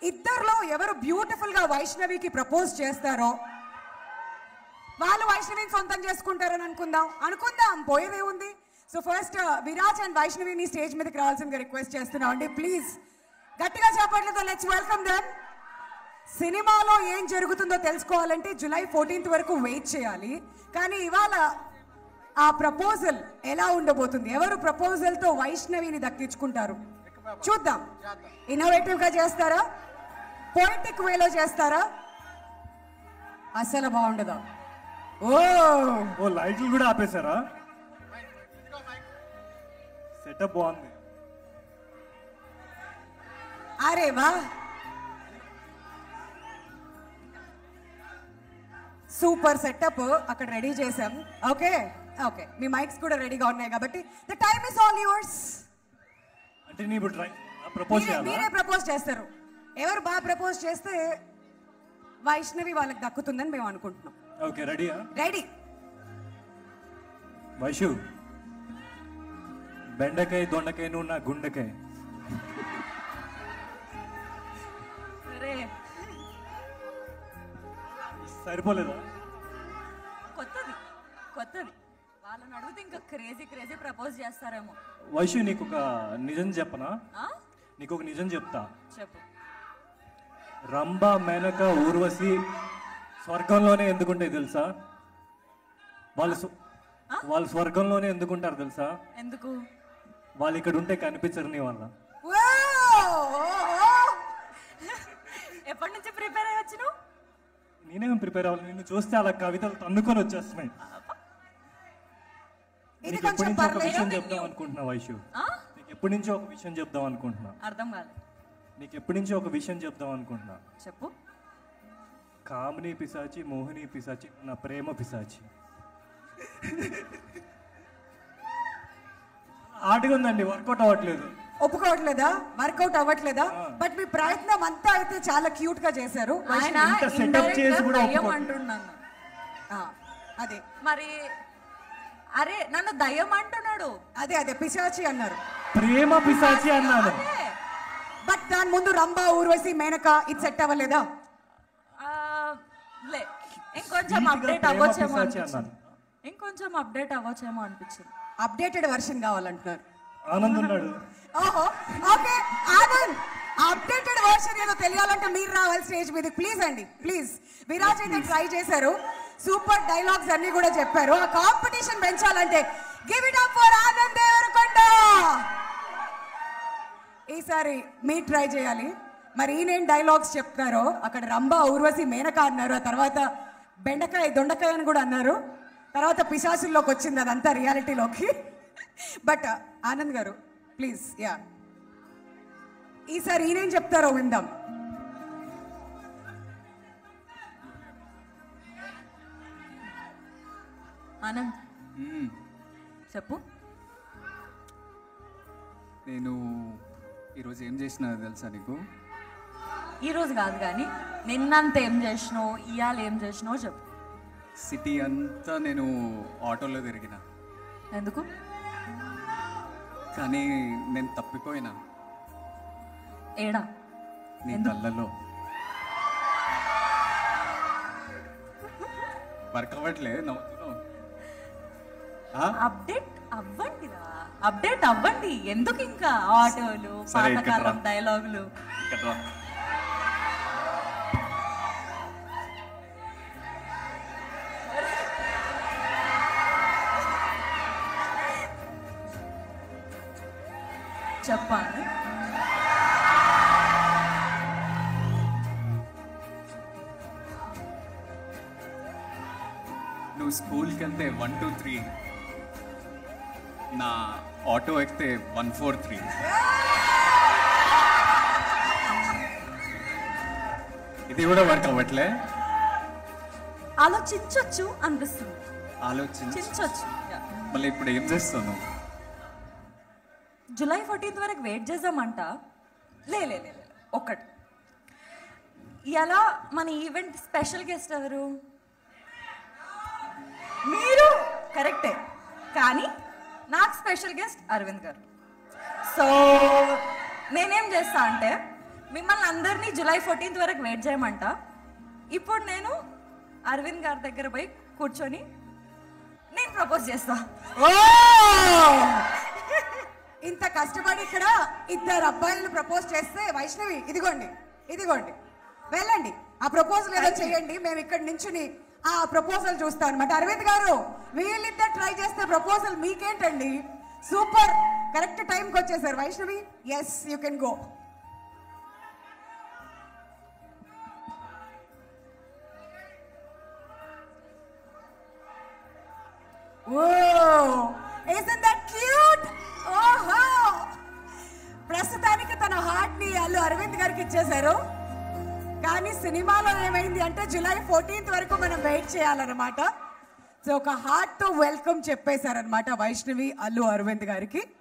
ఇద్దరిలో ఎవరు బ్యూటిఫుల్ గా వైష్ణవికి ప్రపోజ్ చేస్తారో వాళ్ళు వైష్ణవిని సొంతం చేసుకుంటారని అనుకుందాం అనుకుందాం పోయేదే ఉంది సో ఫస్ట్ విరాజ్ అండ్ వైష్ణవిని స్టేజ్ మీదకి రావాల్సిందిగా రిక్వెస్ట్ చేస్తున్నాం అండి ప్లీజ్ గట్టిగా చేపట్లతో లెట్స్ వెల్కమ్ దెమ్ సినిమాలో ఏం జరుగుతుందో తెలుసుకోవాలంటే జూలై ఫోర్టీన్త్ వరకు వెయిట్ చేయాలి కానీ ఇవాళ ఆ ప్రపోజల్ ఎలా ఉండబోతుంది ఎవరు ప్రపోజల్ తో వైష్ణవిని దక్కించుకుంటారు చూద్దాం ఇన్నోవేటివ్ గా చేస్తారా పొలిటిక్ వేలో చేస్తారా అసలు బాగుండదా ఓ ఓ లైట్లు కూడా ఆపేశారా సెటప్ బాగుంది అరే వా సూపర్ సెటప్ అక్కడ రెడీ చేసాం ఓకే ఓకే మీ మైక్స్ కూడా రెడీగా ఉన్నాయి కాబట్టి the time is all yours అంటే నీ ఇప్పుడు ట్రై ప్రపోజ్ చేయాలా మీరే ప్రపోజ్ చేస్తారు ఎవరు బాగా ప్రపోజ్ చేస్తే వైష్ణవి వాళ్ళకి దక్కుతుందని మేము అనుకుంటున్నాం ఓకే రెడీయా రెడీ వైషు బెండకాయ దొండకాయ నువ్వు నా గుండెకాయ అరే సరిపోలేదా కొత్తది కొత్తది వాళ్ళని అడిగితే ఇంకా క్రేజీ క్రేజీ ప్రపోజ్ చేస్తారేమో వైషు నీకు ఒక నిజం చెప్పనా ఆ? నీకు ఒక నిజం చెప్తా చెప్పు రంభ మేనక ఊర్వశి స్వర్గంలోనే ఎందుకుంటాయి తెలుసా వాళ్ళు స్వ- వాళ్ళు స్వర్గంలోనే ఎందుకుంటారు తెలుసా ఎందుకు వాళ్ళు ఇక్కడ ఉంటే కనిపించరు నీ వల్ల ఎప్పటి నుంచి ప్రిపేర్ అయ్యి వచ్చినావు నేనేం ప్రిపేర్ అవ్వాలి నిన్ను చూస్తే అలా కవితలు తన్నుకొని వచ్చేస్తున్నాయి ఇది నీకు కొంచెం ఎప్పటి నుంచి ఒక పర్లేదు విషయం చెప్దాం అనుకుంటున్నా వైషు ఆ? నీకు ఎప్పటి నుంచి ఒక విషయం చెప్దాం అనుకుంటున్నా అర్థం కాలే నీకు ఎప్పటి నుంచి ఒక విషయం చెప్దాం అనుకుంటున్నా చెప్పు కామిని పిశాచి మోహిని పిశాచి నా ప్రేమ పిశాచి ఆటగా ఉందండి వర్కౌట్ అవ్వట్లేదు ఒప్పుకోవట్లేదా వర్కౌట్ అవ్వట్లేదా బట్ మీ ప్రయత్నం అంతా అయితే చాలా క్యూట్ గా చేశారు ఆయన ఇంత setup indirect చేసి గా కూడా దయ్యం ఒప్పుకో- అంటున్నాను ఆ, అదే మరి అరే నన్ను దయ్యం అంటున్నాడు అదే అదే పిశాచి అన్నారు ప్రేమ పిశాచి అన్నాను అదే. బట్ దాని ముందు రంభ ఊర్వశి మేనక ఇది సెట్ అవ్వలేదా ఆ, లే ఇంకొంచెం Sweet గా అప్డేట్ ప్రేమ అవ్వచ్చేమో పిశాచి అనిపించింది అన్నాను. ఇంకొంచెం అప్డేట్ అవ్వచ్చేమో అనిపించింది అప్డేటెడ్ వర్షన్ కావాలంటున్నారు ఆనంద్ ఉన్నాడు ఓహో ఓకే ఆనంద్ అప్డేటెడ్ వర్షన్ ఏదో తెలియాలంటే మీరు రావాలి స్టేజ్ మీద ప్లీజ్ అండి ప్లీజ్ విరాజ్ అయితే ట్రై చేశారు సూపర్ డైలాగ్స్ అన్ని కూడా చెప్పారు ఆ కాంపిటీషన్ పెంచాలంటే give it up for Anand Deverakonda ఈసారి మీరు ట్రై చేయాలి మరి ఈయనేం డైలాగ్స్ చెప్తారో అక్కడ రంభ ఊర్వశి మేనక అన్నారు ఆ తర్వాత బెండకాయ దొండకాయ అని కూడా అన్నారు తర్వాత పిశాసుల్లోకి వచ్చింది అదంతా రియాలిటీలోకి బట్ ఆనంద్ గారు ప్లీజ్ యా ఈసారి ఈయనేం చెప్తారో విందాం ఆనంద్ మ్మ్. చెప్పు నేను ఈరోజు ఏం చేసినా తెలుసా నీకు ఈ రోజు కాదు కానీ నిన్నంత ఏం చేసినావు ఇవాళ ఏం చేసినావు చెప్పు సిటీ అంతా నేను ఆటోలో తిరిగిన ఎందుకు కానీ నేను తప్పిపోయినా ఏడా నీ కళ్ళలో వర్క్ అవ్వట్లే నవ్వుతున్నావు ఆ? అప్డేట్ అవ్వండిరా అప్డేట్ అవ్వండి ఎందుకు ఇంకా ఆటోలు సరే, ఇక్కడ పాతకాలం రా. డైలాగులు ఇక్కడ రా. చెప్పాను నువ్వు స్కూల్కి వెళ్తే వన్ టూ త్రీ నా ఆటో ఎక్కితే వన్ ఫోర్ త్రీ ఇది కూడా వర్క్ అవ్వట్లే ఆలోచించొచ్చు అనిపిస్తుంది ఆలోచించి చించొచ్చు మళ్ళీ ఇప్పుడు ఏం చేస్తాను జూలై ఫోర్టీన్త్ వరకు వెయిట్ చేద్దామంట లే లే లే, లే, ఒక్కటి ఇలా మన ఈవెంట్ స్పెషల్ గెస్ట్ ఎవరు మీరు కరెక్టే కానీ నాకు స్పెషల్ గెస్ట్ అరవింద్ గారు సో నేనేం చేస్తా అంటే మిమ్మల్ని అందరినీ జూలై ఫోర్టీన్త్ వరకు వెయిట్ చేయమంట ఇప్పుడు నేను అరవింద్ గారి దగ్గర పోయి కూర్చొని నేను ప్రపోజ్ చేస్తా ఓ ఇంత కష్టపడి ఇక్కడ ఇద్దరు అబ్బాయిలను ప్రపోజ్ చేస్తే వైష్ణవి ఇదిగోండి ఇదిగోండి వెళ్ళండి ఆ ప్రపోజల్ ఏదో చేయండి మేము ఇక్కడ నించుని ఆ ప్రపోజల్ చూస్తాం అనమాట అరవింద్ గారు వీళ్ళిద్దరు ట్రై చేస్తే ప్రపోజల్ మీకేంటండి సూపర్ కరెక్ట్ టైంకి వచ్చేసారు Vaishnavi yes you can go Whoa! Isn't that cute? ఓహో ప్రస్తుతానికి తన హార్ట్ ని అల్లు అరవింద్ గారికి ఇచ్చేశారు కానీ సినిమాలో ఏమైంది అంటే జూలై ఫోర్టీన్త్ వరకు మనం వెయిట్ చేయాలన్నమాట సో ఒక హార్ట్ తో వెల్కమ్ చెప్పేశారనమాట వైష్ణవి అల్లు అరవింద్ గారికి